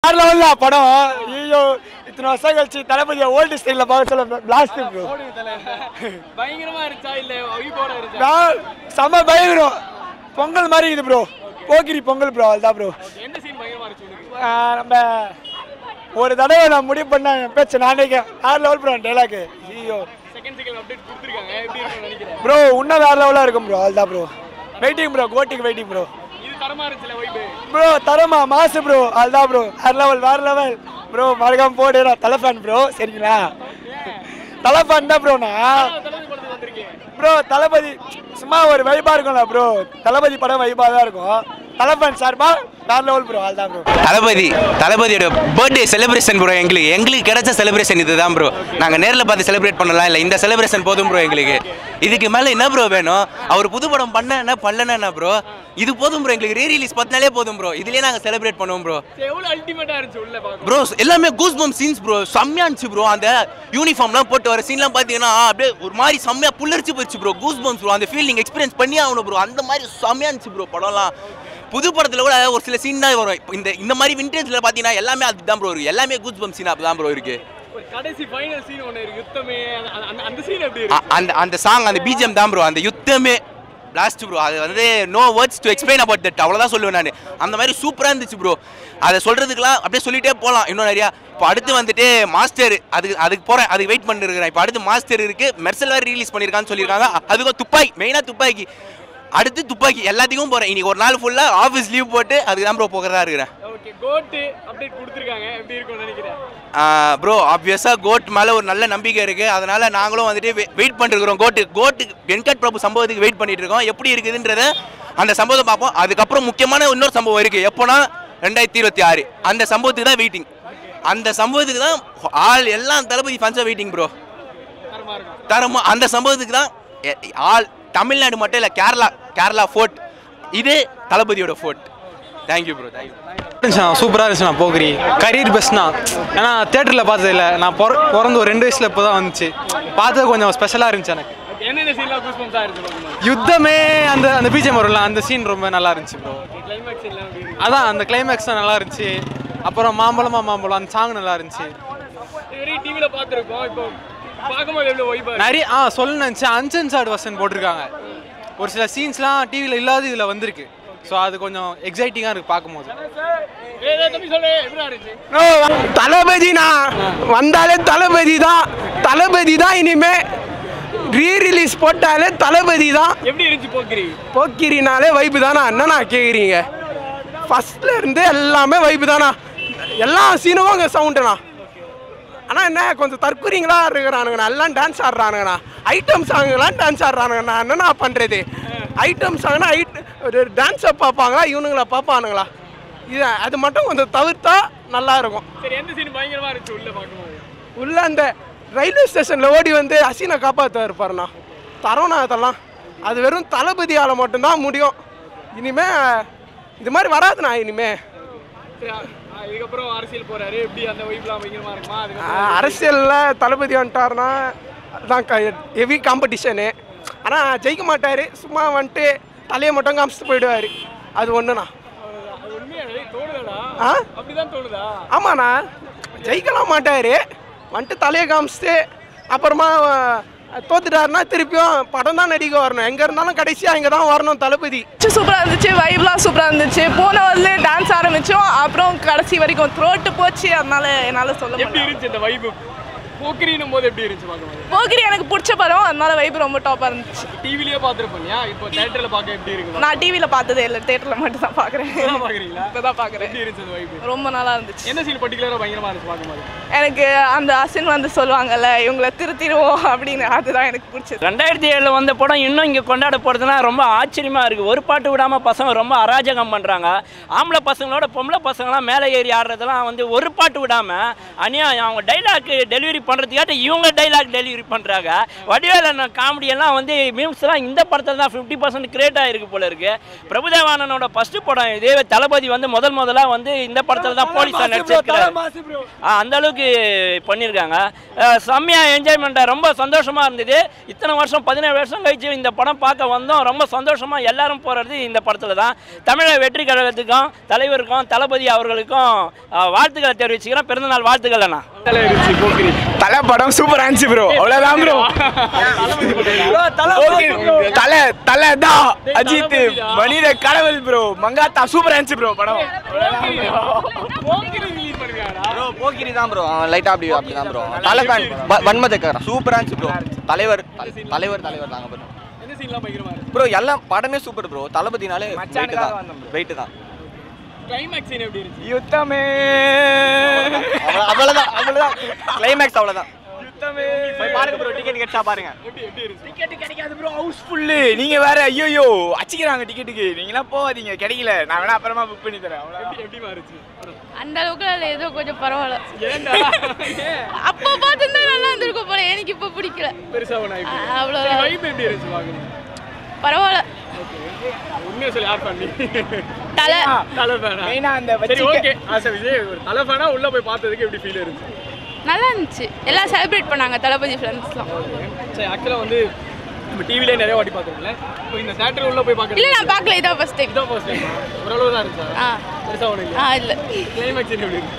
வேற லெவல்ல படம் ஐயோ இத்தனை வருஷம் கழிச்சு தளபதியை ஓல்டு ஸ்டைல்ல பார்க்க சொல்ல பிளாஸ்ட் ப்ரோ போடுங்க தல பயங்கரமா இருந்துச்சா இல்ல ஒய்போட இருந்துச்சா நான் செம்ம பயங்கரம் பொங்கல் மாதிரி இது ப்ரோ போக்கிரி பொங்கல் ப்ரோ அதுதான் ப்ரோ எந்த சீன் பயங்கரமா இருந்துச்சு உனக்கு நம்ம ஒரு தடவை நான் முடிவு பண்ண என் பேச்சு நானே வேற லெவல் ப்ரோ டைலாக் ஐயோ செகண்ட் செகண்ட் அப்டேட் கொடுத்துருக்காங்க எப்படி இருக்கும்னு நினைக்கிறேன் ப்ரோ இன்னும் வேற லெவலாக இருக்கும் ப்ரோ அதுதான் ப்ரோ வெயிட்டிங் ப்ரோ கோட்டிங் வெயிட்டிங் ப்ரோ இது தரமா இருந்துச்சுல வைபு ப்ரோ தரமா மாசு ப்ரோ அதுதான் ப்ரோ வேற லெவல் வேற லெவல் ப்ரோ மறக்காம போடு நான் தலை ஃபேன் ப்ரோ சரிங்களா தலை ஃபேன் தான் ப்ரோ நான் தளபதி படத்துக்கு வந்திருக்கேன் ப்ரோ தளபதி சும்மா ஒரு வைபா இருக்கும்ல ப்ரோ தளபதி படம் வைபா தான் இருக்கும் தலை ஃபேன் சார்பா வேற லெவல் ப்ரோ அதுதான் ப்ரோ தளபதி தளபதியோட பர்த்டே செலிப்ரேஷன் ப்ரோ எங்களுக்கு எங்களுக்கு கிடைச்ச செலிப்ரேஷன் இதுதான் ப்ரோ நாங்கள் நேரில் பார்த்து செலிப்ரேட் பண்ணலாம் இல்லை இந்த செலிப்ரேஷன் போதும் ப்ரோ எங்களுக்கு இதுக்கு மேலே என்ன ப்ரோ வேணும் அவர் புது படம் பண்ண என்ன பண்ணலன்னா என்ன ப்ரோ இது போதும் ப்ரோ எங்களுக்கு ரீ ரிலீஸ் பத்தினாலே போதும் ப்ரோ இதுலேயே நாங்கள் செலிப்ரேட் பண்ணுவோம் ப்ரோ சரி, எவ்வளவு அல்டிமேட்டா இருந்துச்சு உள்ள பாக்க ப்ரோ எல்லாமே கூஸ் பம் சீன்ஸ் ப்ரோ செம்மையா இருந்துச்சு ப்ரோ அந்த யூனிஃபார்ம்லாம் போட்டு வர சீன்லாம் பார்த்தீங்கன்னா அப்படியே ஒரு மாதிரி செம்மையா புல்லரிச்சு போச்சு ப்ரோ கூஸ் பம்ஸ் ப்ரோ அந்த ஃபீல் நீங்கள் எக்ஸ்பீரியன்ஸ் பண்ணி ஆகணும் ப்ரோ அந்த மாதிரி செம்மையா இருந்துச்சு ப்ரோ படம்லாம் புது படத்தில் கூட ஒரு சில சீன் தான் வரும் இப்ப இந்த இந்த மாதிரி விண்டேஜில் பார்த்தீங்கன்னா எல்லாமே அதுதான் ப்ரோ இருக்கு எல்லாமே கூஸ் பம் சீன் அப்படி ப்ரோ இருக்கு ஒரு கடைசி ஃபைனல் சீன் ஒண்ணு இருக்கு யுத்தமே அந்த- அந்த அந்த சீன் எப்படி அ- இருக்கு அந்த அந்த சாங் அந்த பிஜிஎம் தான் ப்ரோ அந்த யுத்தமே லாஸ்ட் ப்ரோ அது வந்து no words to explain about that அவ்வளோதான் சொல்லுவேன் நான் அந்த மாதிரி சூப்பராக இருந்துச்சு ப்ரோ அதை சொல்கிறதுக்குலாம் அப்படியே சொல்லிட்டே போகலாம் இன்னும் நிறையா இப்போ அடுத்து வந்துட்டு மாஸ்டர் அதுக்கு அதுக்கு போகிறேன் அதுக்கு வெயிட் பண்ணிருக்கிறேன் இப்போ அடுத்து மாஸ்டர் இருக்குது மெர்சல் வேறு ரிலீஸ் பண்ணியிருக்கான்னு சொல்லியிருக்காங்க அ- அதுக்கும் துப்பாக்கி மெயினாக துப்பாக்கி அடுத்து துப்பாக்கி எல்லாத்துக்கும் போகிறேன் இன்னைக்கு ஒரு நாள் ஃபுல்லாக ஆஃபீஸ் லீவ் போட்டு அதுக்கு தான் ப்ரோ போகிறதா இருக்கிறேன் ஓகே கோட்டு அப்டேட் கொடுத்துருக்காங்க எப்படி இருக்கும்னு நினைக்கிறேன் ப்ரோ ஆப்வியஸாக கோட் மேலே ஒரு நல்ல நம்பிக்கை இருக்குது அதனால் நாங்களும் வந்துட்டு வெயிட் பண்ணிருக்கிறோம் கோட்டு கோட்டு வெங்கட் பிரபு சம்பவத்துக்கு வெயிட் பண்ணிட்டு இருக்கோம் எப்படி இருக்குதுன்றத அந்த சம்பவத்தை பார்ப்போம் அதுக்கப்புறம் முக்கியமான இன்னொரு சம்பவம் இருக்குது எப்போனா ரெண்டாயிரத்தி இருபத்தி ஆறு அந்த சம்பவத்துக்கு தான் வெயிட்டிங் அந்த சம்பவத்துக்கு தான் ஆள் எல்லாம் தளபதி ஃபேன்ஸாக வெயிட்டிங் ப்ரோ தரமா இருக்கும் தரமா அந்த சம்பவத்துக்கு தான் எ- ஆள் தமிழ்நாடு மட்டும் இல்லை கேரளா கேரளா ஃபோர்ட் இது தளபதியோட ஃபோர்ட் தேங்க்யூ ப்ரோ தேங்க்யூ இருந்துச்சுண்ணா சூப்பராக இருந்துச்சுண்ணா போகிரி கரியர் பெஸ்ட்ண்ணா ஏன்னா தேட்டரில் பார்த்தது இல்லை நான் பிற பிறந்து ஒரு ரெண்டு வயசில் இப்போ தான் வந்துச்சு பார்த்தது கொஞ்சம் ஸ்பெஷலாக இருந்துச்சு எனக்கு என்னென்ன சீன்லாம் கூஸ் பம்ஸா இருக்கு பாக்கும்போது யுத்தமே அந்த அந்த பிஜிஎம் வரும்ல அந்த சீன் ரொம்ப நல்லா இருந்துச்சு ப்ரோ கிளைமேக்ஸ் எல்லாம் எப்படி இருக்கு அதான் அந்த கிளைமேக்ஸ் நல்லா இருந்துச்சு அப்புறம் மாம்பழமா மாம்பழம் அந்த சாங் நல்லா இருந்துச்சு இதுவரையும் டிவில பார்த்துருக்கோம் இப்போ பார்க்கும்போது எவ்வளவு வைபா நிறைய ஆ சொல்ல நினச்சி அன்சென்சார்டு வர்ஷன் போட்டிருக்காங்க ஒரு சில சீன்ஸ்லாம் டிவியில் இல்லாத இதில் வந்திருக்கு ஸோ அது கொஞ்சம் எக்ஸைட்டிங்காக இருக்குது பார்க்கும்போது ஏதோ தம்பி சொல்லு எப்படி இருந்துச்சு தளபதினா வந்தாலே தளபதி தான் தளபதி தான் இனிமே ரீ ரிலீஸ் போட்டாலே தளபதி தான் எப்படி இருந்துச்சு போக்கிரி போக்கிரினாலே வைப்பு தானா என்னண்ணா கேட்குறீங்க ஃபர்ஸ்ட்ல இருந்து எல்லாமே வைப்பு தானா எல்லா சீனும் அங்கே சவுண்டுண்ணா ஆனால் என்ன கொஞ்சம் தற்குறிங்களா இருக்கிறானுங்கண்ணா எல்லாம் டான்ஸ் ஆடுறானுங்கண்ணா ஐட்டம் சாங்குலாம் டான்ஸ் ஆடுறானுங்கண்ணா என்னண்ணா பண்ணுறது ஐட்டம் சாங்னா ஐட் டான்ஸை பார்ப்பாங்களா இவனுங்களா பார்ப்பானுங்களா இது அது மட்டும் கொஞ்சம் தவிர்த்தா நல்லா இருக்கும் சரி எந்த சீன் பயங்கரமா இருந்துச்சு உள்ள பார்க்கும்போது உள்ள அந்த ரயில்வே ஸ்டேஷனில் ஓடி வந்து அசீனை காப்பாற்ற இருப்பாருண்ணா தரோண்ணா அதெல்லாம் அது வெறும் தளபதியால் மட்டும்தான் முடியும் இனிமே இது மாதிரி வராதுண்ணா இனிமே சரி ஆ, இதுக்கப்புறம் அரசியல் போறாரு எப்படி அந்த வைப்லாம் பயங்கரமா இருக்குமா ஆ, அதுக்கப்புறம் அரசியல்ல தளபதி வந்துட்டாருன்னா அதுதான் ஹெவி காம்படிஷனு ஆனால் ஜெயிக்க மாட்டார் சும்மா வந்துட்டு தலையை மட்டும் காமிச்சிட்டு போயிடுவார் அது ஒன்றுண்ணா அது உண்மையாவே தோணுதாடா ஆ அப்படிதான் தோணுதா ஆமாண்ணா ஜெயிக்கலாம் மாட்டார் வந்துட்டு தலையை காமிச்சிட்டு அப்புறமா அஹ், தோத்துட்டாருன்னா திருப்பியும் படம் தான் நடிக்க வரணும் எங்கே இருந்தாலும் கடைசியாக இங்கே தான் வரணும் தளபதி சூப்பராக இருந்துச்சு வைப்லாம் சூப்பராக இருந்துச்சு போன வந்து டான்ஸ் ஆரம்பித்தோம் அப்புறம் கடைசி வரைக்கும் த்ரோட்டு போச்சு அதனால என்னால் சொல்ல எப்படி முடியும் இருந்துச்சு இந்த வைப் போக்கிரினும் போது எப்படி இருந்துச்சு பார்க்கும்போது போகிரி எனக்கு பிடிச்ச படம் அதனால வைப் ரொம்ப டாப்பாக இருந்துச்சு டிவிலேயே பார்த்துருப்போம் இல்லையா இப்போ தேட்டரில் பார்க்க எப்படி இருக்கு நான் டிவியில் பார்த்ததே இல்லை தேட்டரில் மட்டும் தான் பார்க்குறேன் இப்பதான் பார்க்குறீங்களா இப்போ தான் பார்க்குறேன் எப்படி இருந்துச்சு அந்த வைப் ரொம்ப நல்லா இருந்துச்சு என்ன சீன் பர்டிகுலராக பயங்கரமா இருந்துச்சு பார்க்கும்போது எனக்கு அந்த அசின் வந்து சொல்லுவாங்கல்ல இவங்களை திருத்திடுவோம் அப்படின்னு அதுதான் எனக்கு பிடிச்சது ரெண்டாயிரத்தி ஏழில் வந்த படம் இன்னும் இங்கே கொண்டாட போகிறதுனா ரொம்ப ஆச்சரியமாக இருக்குது ஒரு பாட்டு விடாமல் பசங்க ரொம்ப அராஜகம் பண்ணுறாங்க ஆம்பளை பசங்களோட பொம்பளை பசங்களாம் மேலே ஏறி ஆடுறதெல்லாம் வந்து ஒரு பாட்டு விடாமல் அநியாயம் அவங்க டைலாக் டெலிவரி பண்ணுறதுக்காட்ட இவங்க டைலாக் டெலிவரி பண்ணுறாங்க வடிவேலன் காமெடி எல்லாம் வந்து மீம்ஸ்லாம் இந்த படத்தில் தான் ஃபிஃப்டி பர்சன்ட் கிரியேட் ஆகிருக்கு போல இருக்கு பிரபுதேவானனோட ஃபர்ஸ்ட் படம் இது தளபதி வந்து முதல் முதலாக வந்து இந்த படத்தில் தான் போலீஸாக நடிச்சிருக்கிறாரு ஆ, அந்த அளவுக்கு பண்ணியிருக்காங்க அஹ், செம்மையா என்ஜாய்மெண்ட்டாக ரொம்ப சந்தோஷமாக இருந்தது இத்தனை வருஷம் பதினேழு வருஷம் கழிச்சு இந்த படம் பார்க்க வந்தோம் ரொம்ப சந்தோஷமாக எல்லாரும் போகிறது இந்த படத்தில் தான் தமிழக வெற்றி கழகத்துக்கும் தலைவருக்கும் தளபதி அவர்களுக்கும் அஹ், வாழ்த்துக்களை தெரிவிச்சுக்கிறேன் பிறந்தநாள் வாழ்த்துக்கள் அண்ணா தலை இருந்துச்சு போக்கிரி தலை படம் சூப்பர் ஆச்சு ப்ரோ அவ்வளோதான் ப்ரோ தலை தலை தான் அஜித் மனித கடவுள் ப்ரோ மங்காத்தா சூப்பர் ஆச்சு ப்ரோ படம் போக்கிரி ரிலீஸ் பண்ணிருக்காடா ப்ரோ போக்கிரி தான் ப்ரோ அவன் லைட்டாக அப்படி அப்படி தான் ப்ரோ தலை ஃபேன் வன்மதக்காரன் சூப்பராக இருந்துச்சு ப்ரோ தலைவர் தல- தலைவர் தலைவர் தாங்க ப்ரோ என்ன சீன்லாம் பயங்கரமா இருக்கு ப்ரோ எல்லாம் படமே சூப்பர் ப்ரோ தளபதினாலே வெயிட் தான் வெயிட் தான் கிளைமேக்ஸ் சீன் எப்படி இருந்துச்சு யுத்தமே அவ்வளோ- அவ்வளவுதான் அவ்வளோதான் கிளைமேக்ஸ் அவ்வளோதான் போய் பாருங்க ப்ரோ டிக்கெட் கிடைச்சா பாருங்க எப்படி எப்படி இருந்துச்சு டிக்கெட் கிடைக்காது ப்ரோ ஹவுஸ் ஃபுல்லு நீங்க வேற ஐயோ அச்சிக்கிறாங்க டிக்கெட்டுக்கு நீங்களாம் போகாதீங்க கிடைக்கல நான் வேணா அப்புறமா புக் பண்ணி தரேன் அவ்வளோ எப்படி எப்படிமா இருந்துச்சு அந்த அளவுக்கு அதில் ஏதோ கொஞ்சம் பரவாயில்ல ஏன்டா ஏன்? அப்போ பார்த்துருந்தா நல்லா இருந்திருக்கும் போல எனக்கு இப்போ பிடிக்கல பெருசா ஒண்ணு ஆயிடுச்சு. ஆ, அவ்வளவுதான். சரி, vibe எப்படி இருந்துச்சு பாக்கணும் பரவாயில்ல உண்மையை சொல்லி யார் பண்ணி தலை தலை ஃபேனா மெயினா அந்த சரி வச்சிக்க ஓகே ஆசை விஜய் ஒரு தலை ஃபேனா உள்ள போய் பார்த்ததுக்கு எப்படி ஃபீல் இருந்துச்சு நல்லா இருந்துச்சு எல்லாம் செலிப்ரேட் பண்ணாங்க தளபதி ஃப்ரெண்ட்ஸ்லாம் சரி ஆக்சுவலாக வந்து நம்ம டிவிலே நிறைய வாட்டி பார்த்துருக்கோம்ல இப்போ இந்த தேட்டர் உள்ள போய் இல்லை பார்க்குறது நான் பார்க்கல இதான் ஃபர்ஸ்ட் டைம் இதான் ஃபர்ஸ்ட் டைம் ஓரளவு தான் இருந்துச்சா ஆ பெருசா ஒன்றும் ஆ இல்லை இல்லை கிளைமேக்ஸ் எப்படி இருக்கு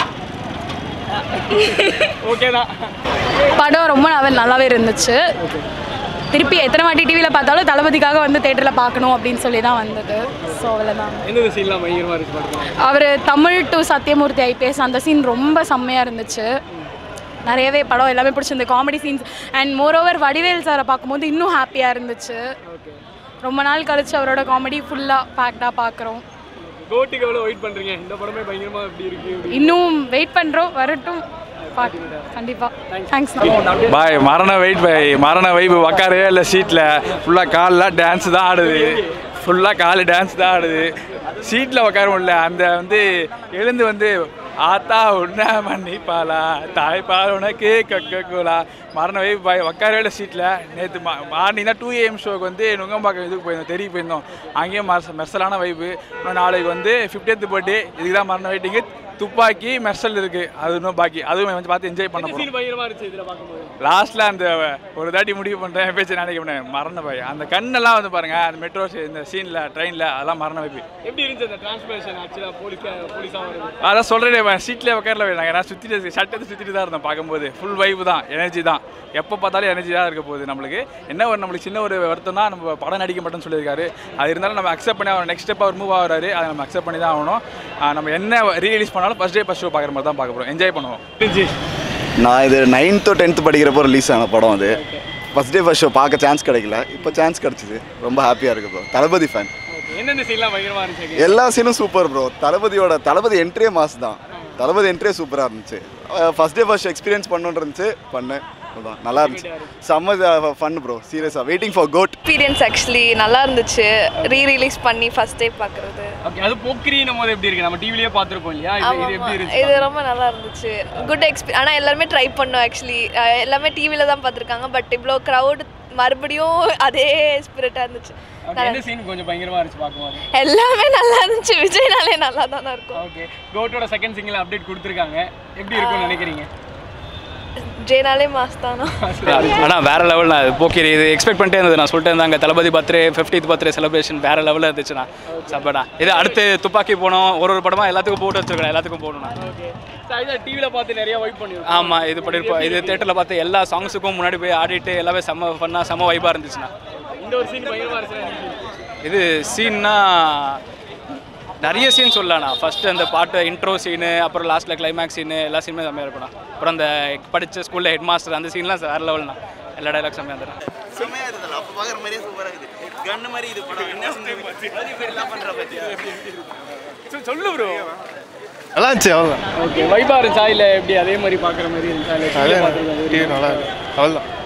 ஓகே தான் படம் ரொம்ப நல்லா நல்லாவே இருந்துச்சு திருப்பி எத்தனை வாட்டி டிவியில் பார்த்தாலும் தளபதிக்காக வந்து தேட்டரில் பார்க்கணும் அப்படின்னு சொல்லி தான் வந்தது ஸோ அவ்வளோதான் எந்தெந்த சீன்லாம் பயங்கரமாக இருந்துச்சு பார்க்கலாம் அவர் தமிழ் டு சத்யமூர்த்தி ஐபிஎஸ் அந்த சீன் ரொம்ப செம்மையாக இருந்துச்சு நிறையவே படம் எல்லாமே பிடிச்சிருந்து comedy scenes and moreover Vadivel சாரை பார்க்கும்போது இன்னும் ஹாப்பியாக இருந்துச்சு ரொம்ப நாள் கழிச்சு அவரோட காமெடி ஃபுல்லாக பேக்டாக பார்க்குறோம் கோட்டுக்கு எவ்வளோ வெயிட் பண்ணுறீங்க இந்த படமே பயங்கரமாக எப்படி இருக்கு எப்படி இன்னும் வெயிட் பண்ணுறோம் வரட்டும் பார்க்க கண்டிப்பாக தேங்க்ஸ் பாய் மரண வெயிட் பாய் மரண வைப்பு உக்காரவே இல்லை சீட்டில் ஃபுல்லாக காலில் டான்ஸ் தான் ஆடுது ஃபுல்லாக காலு டான்ஸ் தான் ஆடுது சீட்டில் உட்கார முடியல அந்த வந்து எழுந்து வந்து ஆத்தா உன்ன மன்னிப்பாளா தாய்ப்பால் உனக்கு கொக்க கோலா மரண வைப்பு பாய் உட்காரவே இல்லை சீட்டில் நேற்று மா மார்னிங் தான் டூ ஏஎம் ஷோக்கு வந்து நுங்கம்பாக்கம் இதுக்கு போயிருந்தோம் தெரிய போயிருந்தோம் அங்கேயும் மர்ச மெர்சலான வைப்பு இன்னும் நாளைக்கு வந்து ஃபிஃப்டியத் பர்த்டே இதுக்கு தான் மரண வெயிட்டிங்கு துப்பாக்கி மெர்சல் இருக்குது அது இன்னும் பாக்கி அதுவும் வந்து பார்த்து என்ஜாய் பண்ண போகிறோம் சீன் பயங்கரமாக இருந்துச்சு இதில் பார்க்கும்போது லாஸ்ட்ல அந்த ஒரு தாட்டி முடிவு பண்றேன் பேச்சு நினைக்க பண்ணேன் மரண பை அந்த கண்ணெல்லாம் வந்து பாருங்க அந்த மெட்ரோ இந்த சீன்ல ட்ரெயின்ல அதெல்லாம் மரண வைப்பு எப்படி இருந்துச்சு அந்த டிரான்ஸ்பரேஷன் ஆக்சுவலாக போலீஸ் போலீஸாக வருது அதான் சொல்றேன் சீட்ல உட்காரல நாங்கள் நான் சுத்திட்டு சட்டத்தை சுத்திட்டு தான் இருந்தேன் பார்க்கும்போது ஃபுல் வைப்பு தான் எனர்ஜி தான் எப்போ பார்த்தாலும் எனர்ஜி தான் இருக்க போகுது நம்மளுக்கு என்ன ஒரு நம்மளுக்கு சின்ன ஒரு வருத்தம் தான் நம்ம படம் நடிக்க மாட்டோம்னு சொல்லியிருக்காரு அது இருந்தாலும் நம்ம அக்செப்ட் பண்ணி அவர் நெக்ஸ்ட் ஸ்டெப் அவர் மூவ் ஆகிறாரு அதை நம்ம அக்செப்ட் பண்ணி தான் ஆகணும் ஆஹ் நம்ம என்ன ரீலீஸ் பண்ணாலும் ஃபர்ஸ்ட் டே ஃபர்ஸ்ட் ஷோ பார்க்குற மாதிரி தான் பார்க்க போகிறோம் என்ஜாய் பண்ணுவோம் நான் இது நைன்த்தோ டென்த்து படிக்கிறப்போ ரிலீஸ் ஆன படம் அது ஃபஸ்ட் டே ஃபர்ஸ்ட் ஷோ பார்க்க சான்ஸ் கிடைக்கல இப்போ சான்ஸ் கிடச்சிது ரொம்ப ஹாப்பியாக இருக்கு ப்ரோ தளபதி ஃபேன் என்னென்ன சீன்லாம் பயங்கரமாக இருந்துச்சு எல்லா சீனும் சூப்பர் ப்ரோ தளபதியோட தளபதி என்ட்ரியே மாஸ் தான் தளபதி என்ட்ரியே சூப்பராக இருந்துச்சு ஃபஸ்ட் டே ஃபர்ஸ்ட் எக்ஸ்பீரியன்ஸ் பண்ணணுன்னு இருந்துச்சு பண்ணேன் அதான் நல்லா இருந்துச்சு செம்ம ஃபன் ப்ரோ சீரியஸாக waiting for GOAT experience actually நல்லா இருந்துச்சு ரீ ரிலீஸ் பண்ணி ஃபர்ஸ்ட் டே பார்க்குறது ஓகே அது போக்கிரின்னும் போது எப்படி இருக்கு நம்ம டிவிலேயே பார்த்துருப்போம் இல்லையா இது இது எப்படி இது இருந்துச்சு ரொம்ப நல்லா இருந்துச்சு குட் எக்ஸ்பீ ஆனால் எல்லாருமே ட்ரை பண்ணோம் ஆக்சுவலி எல்லாமே டிவியில் தான் பார்த்துருக்காங்க பட் இவ்வளோ க்ரௌட் மறுபடியும் அதே ஸ்பிரிட்டாக இருந்துச்சு Okay, எந்த சீன் கொஞ்சம் பயங்கரமாக இருந்துச்சு பார்க்கும்போது எல்லாமே நல்லா இருந்துச்சு விஜய்னாலே நல்லா தானே இருக்கும் ஓகே கோட்டோட செகண்ட் சிங்கிள் அப்டேட் கொடுத்துருக்காங்க எப்படி இருக்கும்னு நினைக்கிறீங்க ஜெயனாலே மாஸ் தானா ஆனால் வேற லெவல் நான் போக்கிரி இது எக்ஸ்பெக்ட் பண்ணிட்டே இருந்தது நான் சொல்லிட்டு இருந்தாங்க Thalapathy birthday fiftieth birthday celebration வேற லெவலில் இருந்துச்சுண்ணா சப்படா இது அடுத்து துப்பாக்கி போனோம் ஒரு ஒரு படமா எல்லாத்துக்கும் போட்டு வச்சிருக்கேன் எல்லாத்துக்கும் போகணும்ண்ணா ஓகே டிவியில் பார்த்து நிறைய வைப் பண்ணிருக்கோம் ஆமாம் இது பண்ணியிருப்போம் இது தேட்டரில் பார்த்து எல்லா சாங்ஸுக்கும் முன்னாடி போய் ஆடிட்டு எல்லாமே செம்ம ஃபன்னாக செம்ம வைப்பாக இருந்துச்சுண்ணா இந்த ஒரு சீன் பயங்கரமாக இருந்துச்சு இது சீன்னா நிறைய சீன் சொல்லலாம்ண்ணா ஃபர்ஸ்ட் அந்த பாட்டு இன்ட்ரோ சீனு அப்புறம் லாஸ்ட்டில் கிளைமேக்ஸ் சீனு எல்லா சீனுமே செம்மையாக இருக்கணும் அப்புறம் அந்த படித்த ஸ்கூலில் ஹெட் மாஸ்டர் அந்த சீன்லாம் வேறு லெவல்ண்ணா எல்லா டைலாக் செம்மையாக இருந்துடும் செம்மையாக இருந்தது அப்போ பார்க்குற மாதிரியே சூப்பராக இருக்குது கன்னு மாதிரி இது படம் என்ன பண்ணுற பற்றி சொல்லு ப்ரோ நல்லா இருந்துச்சு அவ்வளோ ஓகே வைபா இருந்துச்சா இல்லை எப்படி அதே மாதிரி பார்க்குற மாதிரி இருந்துச்சா இல்லை டிவியில் பார்த்துருக்கோம் நல்லா இருக்கு அவ்வளோதான்